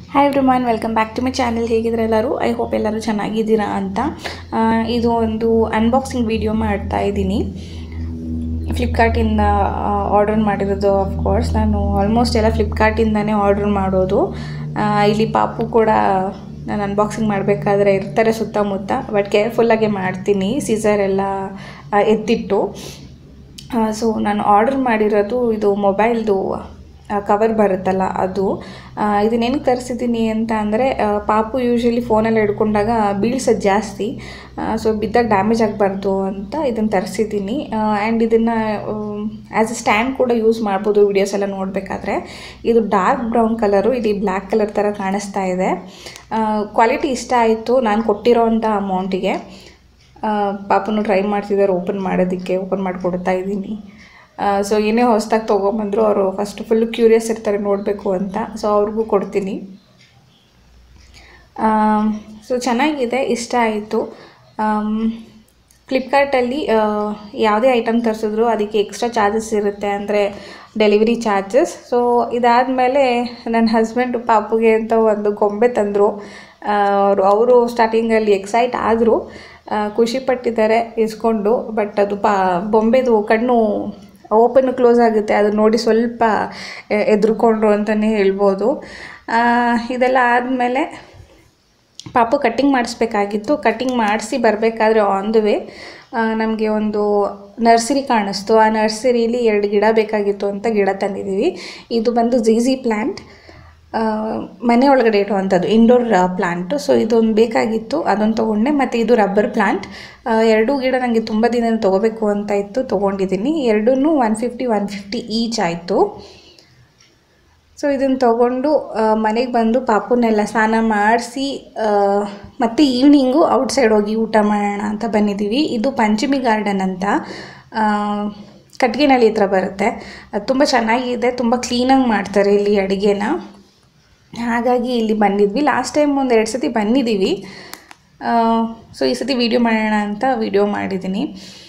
hi everyone welcome back to my channel ಹೇಗಿದ್ರೆ ಎಲ್ಲರೂ I hope ಎಲ್ಲರೂ ಚೆನ್ನಾಗಿದ್ದೀರಾ ಅಂತ ಆ, ಇದು ಒಂದು ಅನ್ಬಾಕ್ಸಿಂಗ್ ವಿಡಿಯೋ ಮಾಡ್ತಾ ಇದ್ದೀನಿ ಫ್ಲಿಪ್ಕಾರ್ಟಿಂದ ಆರ್ಡರ್ ಮಾಡಿರೋದು ಕೋರ್ಸ್ ನಾನು ಆಲ್ಮೋಸ್ಟ್ ಎಲ್ಲ ಫ್ಲಿಪ್ಕಾರ್ಟಿಂದನೇ ಆರ್ಡರ್ ಮಾಡೋದು ಆ, ಇಲ್ಲಿ ಪಾಪು ಕೂಡ ನಾನು ಅನ್ಬಾಕ್ಸಿಂಗ್ ಮಾಡಬೇಕಾದ್ರೆ ಇರ್ತಾರೆ ಸುತ್ತಮುತ್ತ ಬಟ್ ಕೇರ್ಫುಲ್ಲಾಗೆ ಮಾಡ್ತೀನಿ ಸೀಸರ್ ಎಲ್ಲ ಆ, ಎತ್ತಿಟ್ಟು ಸೊ ನಾನು ಆರ್ಡರ್ ಮಾಡಿರೋದು ಇದು ಮೊಬೈಲ್ದು ಕವರ್ ಬರುತ್ತಲ್ಲ ಅದು ಆ, ಇದನ್ನೇನಕ್ಕೆ ತರಿಸಿದ್ದೀನಿ ಅಂತ ಅಂದರೆ ಪಾಪು ಯೂಶ್ವಲಿ ಫೋನೆಲ್ಲ ಹಿಡ್ಕೊಂಡಾಗ ಬೀಳ್ಸೋದು ಜಾಸ್ತಿ ಸೊ ಬಿದ್ದಾಗ ಡ್ಯಾಮೇಜ್ ಆಗಬಾರ್ದು ಅಂತ ಇದನ್ನು ತರಿಸಿದ್ದೀನಿ ಆ್ಯಂಡ್ ಇದನ್ನು ಆ್ಯಸ್ ಎ ಸ್ಟ್ಯಾಂಡ್ ಕೂಡ ಯೂಸ್ ಮಾಡ್ಬೋದು ವಿಡಿಯೋಸ್ ಎಲ್ಲ ನೋಡಬೇಕಾದ್ರೆ ಇದು ಡಾರ್ಕ್ ಬ್ರೌನ್ ಕಲರು ಇಲ್ಲಿ ಬ್ಲ್ಯಾಕ್ ಕಲರ್ ಥರ ಕಾಣಿಸ್ತಾ ಇದೆ ಕ್ವಾಲಿಟಿ ಇಷ್ಟ ಆಯಿತು ನಾನು ಕೊಟ್ಟಿರೋ ಅಂಥ ಅಮೌಂಟಿಗೆ ಪಾಪನು ಟ್ರೈ ಮಾಡ್ತಿದ್ದಾರೆ ಓಪನ್ ಮಾಡೋದಕ್ಕೆ ಓಪನ್ ಮಾಡಿಕೊಡ್ತಾ ಇದ್ದೀನಿ ಸೊ ಏನೇ ಹೊಸ್ದಾಗಿ ತೊಗೊಂಬಂದ್ರು ಅವರು ಫಸ್ಟ್ ಫುಲ್ಲು ಕ್ಯೂರಿಯಸ್ ಇರ್ತಾರೆ ನೋಡಬೇಕು ಅಂತ ಸೊ ಅವ್ರಿಗೂ ಕೊಡ್ತೀನಿ ಸೊ ಚೆನ್ನಾಗಿದೆ ಇಷ್ಟ ಆಯಿತು ಫ್ಲಿಪ್ಕಾರ್ಟಲ್ಲಿ ಯಾವುದೇ ಐಟಮ್ ತರಿಸಿದ್ರು ಅದಕ್ಕೆ ಎಕ್ಸ್ಟ್ರಾ ಚಾರ್ಜಸ್ ಇರುತ್ತೆ ಅಂದರೆ ಡೆಲಿವರಿ ಚಾರ್ಜಸ್ ಸೊ ಇದಾದಮೇಲೆ ನನ್ನ ಹಸ್ಬೆಂಡ್ ಪಾಪುಗೆ ಅಂತ ಒಂದು ಗೊಂಬೆ ತಂದರು ಅವರು ಅವರು ಸ್ಟಾರ್ಟಿಂಗಲ್ಲಿ ಎಕ್ಸೈಟ್ ಆದರು ಖುಷಿ ಪಟ್ಟಿದ್ದಾರೆ ಇಸ್ಕೊಂಡು ಬಟ್ ಅದು ಪಾ ಬೊಂಬೆದು ಕಣ್ಣು ಓಪನ್ ಕ್ಲೋಸ್ ಆಗುತ್ತೆ ಅದು ನೋಡಿ ಸ್ವಲ್ಪ ಎ- ಎದ್ರುಕೊಂಡ್ರು ಅಂತಲೇ ಹೇಳ್ಬೋದು ಆ, ಇದೆಲ್ಲ ಆದಮೇಲೆ ಪಾಪು ಕಟ್ಟಿಂಗ್ ಮಾಡಿಸ್ಬೇಕಾಗಿತ್ತು ಕಟ್ಟಿಂಗ್ ಮಾಡಿಸಿ ಬರಬೇಕಾದ್ರೆ ಆನ್ ದ ವೇ ನಮಗೆ ಒಂದು ನರ್ಸರಿ ಕಾಣಿಸ್ತು ಆ ನರ್ಸರಿಲಿ ಎರಡು ಗಿಡ ಬೇಕಾಗಿತ್ತು ಅಂತ ಗಿಡ ತಂದಿದ್ದೀವಿ ಇದು ಬಂದು ಝೀಝಿ ಪ್ಲ್ಯಾಂಟ್ ಮನೆ ಒಳಗಡೆ ಇಡುವಂಥದ್ದು ಇಂಡೋರ್ ಪ್ಲಾಂಟು ಸೊ ಇದೊಂದು ಬೇಕಾಗಿತ್ತು ಅದೊಂದು ತೊಗೊಂಡೆ ಮತ್ತು ಇದು ರಬ್ಬರ್ ಪ್ಲಾಂಟ್ ಎರಡೂ ಗಿಡ ನನಗೆ ತುಂಬ ದಿನ ತೊಗೋಬೇಕು ಅಂತ ಇತ್ತು ತೊಗೊಂಡಿದ್ದೀನಿ ಎರಡೂ one fifty one fifty each ಆಯಿತು ಸೊ ಇದನ್ನು ತೊಗೊಂಡು ಮನೆಗೆ ಬಂದು ಪಾಪುನೆಲ್ಲ ಸ್ನಾನ ಮಾಡಿಸಿ ಮತ್ತು ಈವ್ನಿಂಗು ಔಟ್ಸೈಡ್ ಹೋಗಿ ಊಟ ಮಾಡೋಣ ಅಂತ ಬಂದಿದ್ದೀವಿ ಇದು ಪಂಚಮಿ ಗಾರ್ಡನ್ ಅಂತ ಆ, ಕಟ್ಗೆನಳ್ಳಿ ಹತ್ರ ಬರುತ್ತೆ ಅದು ತುಂಬ ಚೆನ್ನಾಗಿದೆ ತುಂಬ ಕ್ಲೀನಾಗಿ ಮಾಡ್ತಾರೆ ಇಲ್ಲಿ ಅಡುಗೆನ ಹಾಗಾಗಿ ಇಲ್ಲಿ ಬಂದಿದ್ವಿ ಲಾಸ್ಟ್ ಟೈಮ್ ಒಂದು ಎರಡು ಸತಿ ಬಂದಿದ್ದೀವಿ ಸೊ ಈ ಸತಿ ವೀಡಿಯೋ ಮಾಡೋಣ ಅಂತ ವೀಡಿಯೋ ಮಾಡಿದ್ದೀನಿ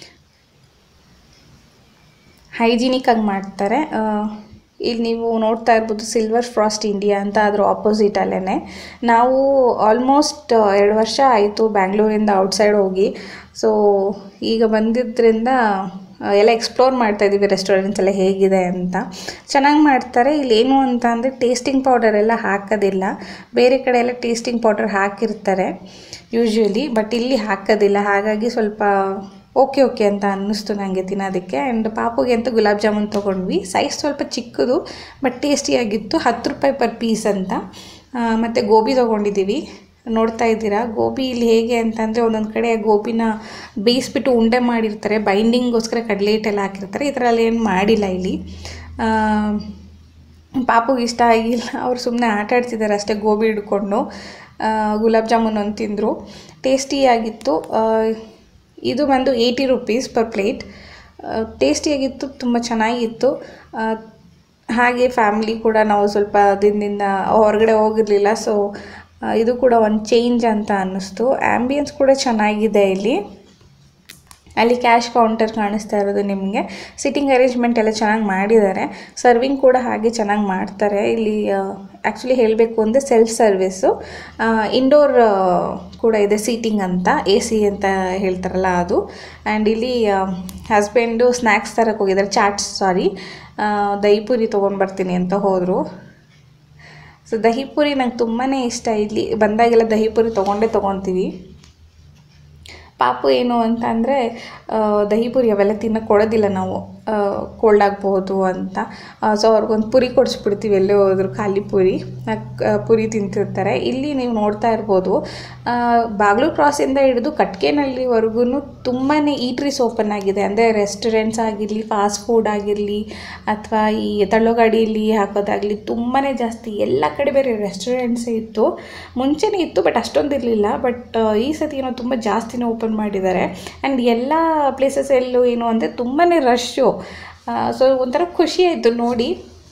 ಹೈಜಿನಿಕ್ಕಾಗಿ ಮಾಡ್ತಾರೆ ಆ, ಇಲ್ಲಿ ನೀವು ನೋಡ್ತಾ ಇರ್ಬೋದು ಸಿಲ್ವರ್ ಫ್ರಾಸ್ಟ್ ಇಂಡಿಯಾ ಅಂತ ಅದ್ರ ಆಪೋಸಿಟಲ್ಲೇ ನಾವು ಆಲ್ಮೋಸ್ಟ್ ಎರಡು ವರ್ಷ ಆಯಿತು ಬ್ಯಾಂಗ್ಳೂರಿಂದ ಔಟ್ಸೈಡ್ ಹೋಗಿ ಸೊ ಈಗ ಬಂದಿದ್ದರಿಂದ ಆ, ಎಲ್ಲ ಎಕ್ಸ್ಪ್ಲೋರ್ ಮಾಡ್ತಾ ಇದ್ದೀವಿ ರೆಸ್ಟೋರೆಂಟ್ಸ್ ಎಲ್ಲ ಹೇಗಿದೆ ಅಂತ ಚೆನ್ನಾಗಿ ಮಾಡ್ತಾರೆ ಇಲ್ಲಿ ಏನು ಅಂತ ಅಂದರೆ ಟೇಸ್ಟಿಂಗ್ ಪೌಡರ್ ಎಲ್ಲ ಹಾಕೋದಿಲ್ಲ ಬೇರೆ ಕಡೆ ಎಲ್ಲ ಟೇಸ್ಟಿಂಗ್ ಪೌಡರ್ ಹಾಕಿರ್ತಾರೆ ಯೂಶ್ವಲಿ ಬಟ್ ಇಲ್ಲಿ ಹಾಕೋದಿಲ್ಲ ಹಾಗಾಗಿ ಸ್ವಲ್ಪ ಓಕೆ ಓಕೆ ಅಂತ ಅನ್ನಿಸ್ತು ನನಗೆ ತಿನ್ನೋದಕ್ಕೆ ಆ್ಯಂಡ್ ಪಾಪುಗೆ ಅಂತ ಗುಲಾಬ್ ಜಾಮೂನ್ ತೊಗೊಂಡ್ವಿ ಸೈಜ್ ಸ್ವಲ್ಪ ಚಿಕ್ಕದು ಬಟ್ ಟೇಸ್ಟಿಯಾಗಿತ್ತು ಹತ್ತು ರೂಪಾಯಿ ಪರ್ ಪೀಸ್ ಅಂತ ಮತ್ತು ಗೋಬಿ ತೊಗೊಂಡಿದ್ದೀವಿ ನೋಡ್ತಾ ಇದ್ದೀರಾ ಗೋಬಿ ಇಲ್ಲಿ ಹೇಗೆ ಅಂತಂದರೆ ಒಂದೊಂದು ಕಡೆ ಗೋಬಿನ ಬೇಯಿಸ್ಬಿಟ್ಟು ಉಂಡೆ ಮಾಡಿರ್ತಾರೆ ಬೈಂಡಿಂಗ್ಗೋಸ್ಕರ ಕಡಲೆ ಹಿಟ್ಟೆಲ್ಲ ಹಾಕಿರ್ತಾರೆ ಈ ಥರ ಎಲ್ಲ ಏನು ಮಾಡಿಲ್ಲ ಇಲ್ಲಿ ಆ, ಪಾಪುಗೆ ಇಷ್ಟ ಆಗಿಲ್ಲ ಅವ್ರು ಸುಮ್ಮನೆ ಆಟ ಆಡ್ತಿದ್ದಾರೆ ಅಷ್ಟೇ ಗೋಬಿ ಹಿಡ್ಕೊಂಡು ಆ, ಗುಲಾಬ್ ಜಾಮೂನ್ ಒಂದು ತಿಂದರು ಟೇಸ್ಟಿಯಾಗಿತ್ತು ಆ, ಇದು ಬಂದು ಏಯ್ಟಿ ರುಪೀಸ್ ಪರ್ ಪ್ಲೇಟ್ ಟೇಸ್ಟಿಯಾಗಿತ್ತು ತುಂಬ ಚೆನ್ನಾಗಿತ್ತು ಆ, ಹಾಗೆ ಫ್ಯಾಮ್ಲಿ ಕೂಡ ನಾವು ಸ್ವಲ್ಪ ದಿನದಿಂದ ಹೊರಗಡೆ ಹೋಗಿರಲಿಲ್ಲ ಸೊ ಇದು ಕೂಡ ಒಂದು ಚೇಂಜ್ ಅಂತ ಅನ್ನಿಸ್ತು ಆ್ಯಂಬಿಯನ್ಸ್ ಕೂಡ ಚೆನ್ನಾಗಿದೆ ಇಲ್ಲಿ ಅಲ್ಲಿ ಕ್ಯಾಶ್ ಕೌಂಟರ್ ಕಾಣಿಸ್ತಾ ಇರೋದು ನಿಮಗೆ ಸಿಟ್ಟಿಂಗ್ ಅರೇಂಜ್ಮೆಂಟ್ ಎಲ್ಲ ಚೆನ್ನಾಗಿ ಮಾಡಿದ್ದಾರೆ ಸರ್ವಿಂಗ್ ಕೂಡ ಹಾಗೆ ಚೆನ್ನಾಗಿ ಮಾಡ್ತಾರೆ ಇಲ್ಲಿ ಆ್ಯಕ್ಚುಲಿ ಹೇಳಬೇಕು ಅಂದರೆ ಸೆಲ್ಫ್ ಸರ್ವಿಸ್ಸು ಇಂಡೋರ್ ಕೂಡ ಇದೆ ಸೀಟಿಂಗ್ ಅಂತ ಎ ಸಿ ಅಂತ ಹೇಳ್ತಾರಲ್ಲ ಅದು ಆ್ಯಂಡ್ ಇಲ್ಲಿ ಹಸ್ಬೆಂಡು ಸ್ನ್ಯಾಕ್ಸ್ ತರಕ್ಕೆ ಹೋಗಿದ್ದಾರೆ ಚಾಟ್ಸ್ ಸಾರಿ ದಹಿಪುರಿ ತೊಗೊಂಡ್ಬರ್ತೀನಿ ಅಂತ ಹೋದರು ಸೊ ದಹಿಪುರಿ ನಂಗೆ ತುಂಬಾ ಇಷ್ಟ ಇಲ್ಲಿ ಬಂದಾಗೆಲ್ಲ ದಹಿಪುರಿ ತೊಗೊಂಡೇ ತೊಗೊತೀವಿ ಪಾಪು ಏನು ಅಂತ ಅಂದರೆ ದಹಿಪುರಿ ಅವೆಲ್ಲ ತಿನ್ನೋಕೆ ಕೊಡೋದಿಲ್ಲ ನಾವು ಕೋಲ್ಡ್ ಆಗ್ಬೋದು ಅಂತ ಸೊ ಅವ್ರಿಗೊಂದು ಪುರಿ ಕೊಡಿಸ್ಬಿಡ್ತೀವಿ ಎಲ್ಲೇ ಹೋದ್ರು ಖಾಲಿ ಪುರಿ ಆ ಕ- ಪುರಿ ತಿಂತಿರ್ತಾರೆ ಇಲ್ಲಿ ನೀವು ನೋಡ್ತಾ ಇರ್ಬೋದು ಆ, ಬಾಗ್ಲೂರು ಕ್ರಾಸಿಂದ ಹಿಡಿದು ಕಟ್ಕೆನಳ್ಳಿವರೆಗೂ ತುಂಬಾ ಈಟ್ರೀಸ್ ಓಪನ್ ಆಗಿದೆ ಅಂದರೆ ರೆಸ್ಟೋರೆಂಟ್ಸ್ ಆಗಿರಲಿ ಫಾಸ್ಟ್ ಫುಡ್ ಆಗಿರಲಿ ಅಥವಾ ಈ ತಳ್ಳೋ ಗಾಡಿಯಲ್ಲಿ ಹಾಕೋದಾಗಲಿ ತುಂಬಾ ಜಾಸ್ತಿ ಎಲ್ಲ ಕಡೆ ಬೇರೆ ರೆಸ್ಟೋರೆಂಟ್ಸೇ ಇತ್ತು ಮುಂಚೆನೇ ಇತ್ತು ಬಟ್ ಅಷ್ಟೊಂದು ಇರಲಿಲ್ಲ ಬಟ್ ಈ ಸತಿ ಏನೋ ತುಂಬ ಜಾಸ್ತಿನೇ ಓಪನ್ ಮಾಡಿದ್ದಾರೆ ಆ್ಯಂಡ್ ಎಲ್ಲ ಪ್ಲೇಸಸಲ್ಲೂ ಏನು ಅಂದರೆ ತುಂಬಾ ರಶ್ಶು ಸೊ ಒಂಥರ ಖುಷಿ ಆಯಿತು ನೋಡಿ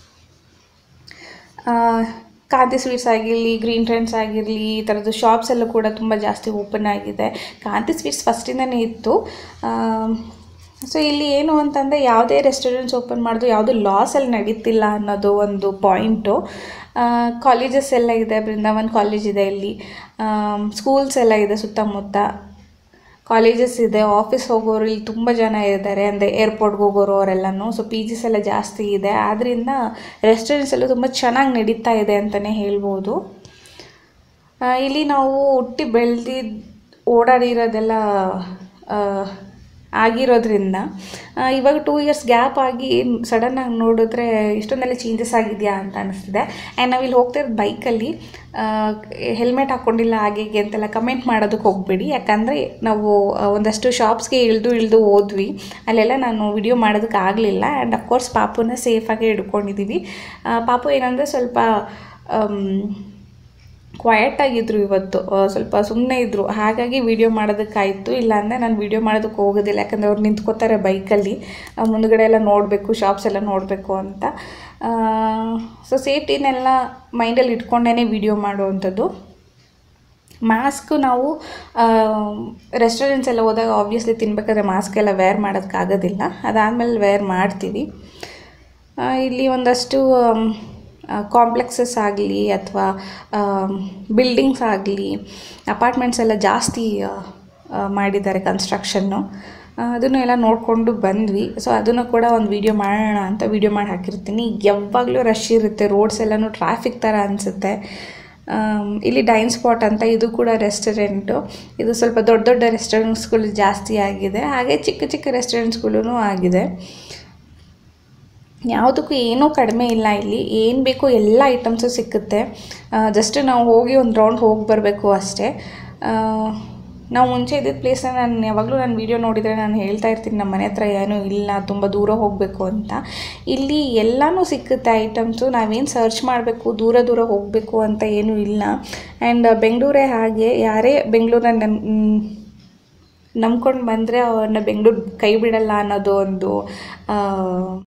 ಆ, ಕಾಂತಿ ಸ್ವೀಟ್ಸ್ ಆಗಿರಲಿ ಗ್ರೀನ್ ಟ್ರೆಂಡ್ಸ್ ಆಗಿರಲಿ ಈ ಥರದ್ದು ಶಾಪ್ಸ್ ಎಲ್ಲ ಕೂಡ ತುಂಬ ಜಾಸ್ತಿ ಓಪನ್ ಆಗಿದೆ ಕಾಂತಿ ಸ್ವೀಟ್ಸ್ ಫಸ್ಟಿಂದನೇ ಇತ್ತು ಸೊ ಇಲ್ಲಿ ಏನು ಅಂತಂದರೆ ಯಾವುದೇ ರೆಸ್ಟೋರೆಂಟ್ಸ್ ಓಪನ್ ಮಾಡಿದ್ರು ಯಾವುದು ಲಾಸಲ್ಲಿ ನಡೀತಿಲ್ಲ ಅನ್ನೋದು ಒಂದು ಪಾಯಿಂಟು ಕಾಲೇಜಸ್ ಎಲ್ಲ ಇದೆ ಬೃಂದಾವನ್ ಕಾಲೇಜ್ ಇದೆ ಇಲ್ಲಿ ಸ್ಕೂಲ್ಸ್ ಎಲ್ಲ ಇದೆ ಸುತ್ತಮುತ್ತ ಕಾಲೇಜಸ್ ಇದೆ ಆಫೀಸ್ ಹೋಗೋರು ಇಲ್ಲಿ ತುಂಬ ಜನ ಇದ್ದಾರೆ ಅಂದರೆ ಏರ್ಪೋರ್ಟ್ಗೆ ಹೋಗೋರು ಅವರೆಲ್ಲನೂ ಸೊ ಪಿ ಜಿಸ್ ಎಲ್ಲ ಜಾಸ್ತಿ ಇದೆ ಆದ್ದರಿಂದ ರೆಸ್ಟೋರೆಂಟ್ಸ್ ಎಲ್ಲ ತುಂಬ ಚೆನ್ನಾಗಿ ನಡೀತಾ ಇದೆ ಅಂತಲೇ ಹೇಳ್ಬೋದು ಆ, ಇಲ್ಲಿ ನಾವು ಹುಟ್ಟಿ ಬೆಳೆದಿದ್ದು ಓಡಾಡಿರೋದೆಲ್ಲ ಆ, ಆಗಿರೋದ್ರಿಂದ ಆ, ಇವಾಗ ಟೂ ಇಯರ್ಸ್ ಗ್ಯಾಪ್ ಆಗಿ ಸಡನ್ನಾಗಿ ನೋಡಿದ್ರೆ ಇಷ್ಟೊಂದೆಲ್ಲ ಚೇಂಜಸ್ ಆಗಿದೆಯಾ ಅಂತ ಅನಿಸ್ತಿದೆ ಆ್ಯಂಡ್ ನಾವಿಲ್ಲಿ ಹೋಗ್ತಾ ಇರೋದು ಬೈಕಲ್ಲಿ ಹೆಲ್ಮೆಟ್ ಹಾಕ್ಕೊಂಡಿಲ್ಲ ಹಾಗೆ ಹೀಗೆ ಅಂತೆಲ್ಲ ಕಮೆಂಟ್ ಮಾಡೋದಕ್ಕೆ ಹೋಗಬೇಡಿ ಯಾಕಂದರೆ ನಾವು ಆ, ಒಂದಷ್ಟು ಶಾಪ್ಸ್ಗೆ ಇಳಿದು ಇಳಿದು ಹೋದ್ವಿ ಅಲ್ಲೆಲ್ಲ ನಾನು ವಿಡಿಯೋ ಮಾಡೋದಕ್ಕೆ ಆಗಲಿಲ್ಲ ಆ್ಯಂಡ್ ಅಫ್ಕೋರ್ಸ್ ಪಾಪುನ ಸೇಫಾಗಿ ಹಿಡ್ಕೊಂಡಿದ್ದೀವಿ ಆ, ಪಾಪು ಏನಂದರೆ ಸ್ವಲ್ಪ ಆಮ್, ಕ್ವಯಟ್ ಆಗಿದ್ರು ಇವತ್ತು ಆ, ಸ್ವಲ್ಪ ಸುಮ್ಮನೆ ಇದ್ದರು ಹಾಗಾಗಿ ವಿಡಿಯೋ ಮಾಡೋದಕ್ಕಾಯಿತು ಇಲ್ಲಾಂದರೆ ನಾನು ವಿಡಿಯೋ ಮಾಡೋದಕ್ಕೆ ಹೋಗೋದಿಲ್ಲ ಯಾಕಂದರೆ ಅವ್ರು ನಿಂತ್ಕೋತಾರೆ ಬೈಕಲ್ಲಿ ಆ, ಮುಂದ್ಗಡೆ ಎಲ್ಲ ನೋಡಬೇಕು ಶಾಪ್ಸ್ ಎಲ್ಲ ನೋಡಬೇಕು ಅಂತ ಸೊ ಸೇಫ್ಟಿನೆಲ್ಲ ಮೈಂಡಲ್ಲಿ ಇಟ್ಕೊಂಡೇ ವಿಡಿಯೋ ಮಾಡುವಂಥದ್ದು ಮಾಸ್ಕ್ ನಾವು ರೆಸ್ಟೋರೆಂಟ್ಸ್ ಎಲ್ಲ ಹೋದಾಗ ಆಬ್ವಿಯಸ್ಲಿ ತಿನ್ಬೇಕಾದ್ರೆ ಮಾಸ್ಕ್ ಎಲ್ಲ ವೇರ್ ಮಾಡೋದಕ್ಕಾಗೋದಿಲ್ಲ ಅದಾದಮೇಲೆ ವೇರ್ ಮಾಡ್ತೀವಿ ಆ, ಇಲ್ಲಿ ಒಂದಷ್ಟು ಕಾಂಪ್ಲೆಕ್ಸಸ್ ಆಗಲಿ ಅಥವಾ ಬಿಲ್ಡಿಂಗ್ಸ್ ಆಗಲಿ ಅಪಾರ್ಟ್ಮೆಂಟ್ಸ್ ಎಲ್ಲ ಜಾಸ್ತಿ ಆ, ಆ, ಮಾಡಿದ್ದಾರೆ ಕನ್ಸ್ಟ್ರಕ್ಷನ್ನು ಅದನ್ನು ಎಲ್ಲ ನೋಡಿಕೊಂಡು ಬಂದ್ವಿ ಸೊ ಅದನ್ನು ಕೂಡ ಒಂದು ವೀಡಿಯೋ ಮಾಡೋಣ ಅಂತ ವೀಡಿಯೋ ಮಾಡಿ ಹಾಕಿರ್ತೀನಿ ಯಾವಾಗಲೂ ರಶ್ ಇರುತ್ತೆ ರೋಡ್ಸ್ ಎಲ್ಲನೂ ಟ್ರಾಫಿಕ್ ಥರ ಅನಿಸುತ್ತೆ ಆಮ್, ಇಲ್ಲಿ ಡೈನ್ ಸ್ಪಾಟ್ ಅಂತ ಇದು ಕೂಡ ರೆಸ್ಟೋರೆಂಟು ಇದು ಸ್ವಲ್ಪ ದೊಡ್ಡ ದೊಡ್ಡ ರೆಸ್ಟೋರೆಂಟ್ಸ್ಗಳು ಜಾಸ್ತಿ ಆಗಿದೆ ಹಾಗೆ ಚಿಕ್ಕ ಚಿಕ್ಕ ರೆಸ್ಟೋರೆಂಟ್ಸ್ಗಳೂ ಆಗಿದೆ ಯಾವುದಕ್ಕೂ ಏನೂ ಕಡಿಮೆ ಇಲ್ಲ ಇಲ್ಲಿ ಏನು ಬೇಕೋ ಎಲ್ಲ ಐಟಮ್ಸು ಸಿಕ್ಕುತ್ತೆ ಜಸ್ಟ್ ನಾವು ಹೋಗಿ ಒಂದು ರೌಂಡ್ ಹೋಗಿ ಬರಬೇಕು ಅಷ್ಟೇ ಆ, ನಾವು ಮುಂಚೆ ಇದ್ದಿದ್ದ ಪ್ಲೇಸ್ನ ನಾನು ಯಾವಾಗಲೂ ನಾನು ವೀಡಿಯೋ ನೋಡಿದರೆ ನಾನು ಹೇಳ್ತಾ ಇರ್ತೀನಿ ನಮ್ಮ ಮನೆ ಹತ್ರ ಏನೂ ಇಲ್ಲ ತುಂಬ ದೂರ ಹೋಗಬೇಕು ಅಂತ ಇಲ್ಲಿ ಎಲ್ಲನೂ ಸಿಕ್ಕುತ್ತೆ ಐಟಮ್ಸು ನಾವೇನು ಸರ್ಚ್ ಮಾಡಬೇಕು ದೂರ ದೂರ ಹೋಗಬೇಕು ಅಂತ ಏನೂ ಇಲ್ಲ ಆ್ಯಂಡ್ ಬೆಂಗಳೂರೇ ಹಾಗೆ ಯಾರೇ ಬೆಂಗಳೂರನ್ನ ನಂಬ್ಕೊಂಡು ಬಂದರೆ ಅವ್ರನ್ನ ಬೆಂಗಳೂರು ಕೈ ಬಿಡಲ್ಲ ಅನ್ನೋದು ಒಂದು ಆ,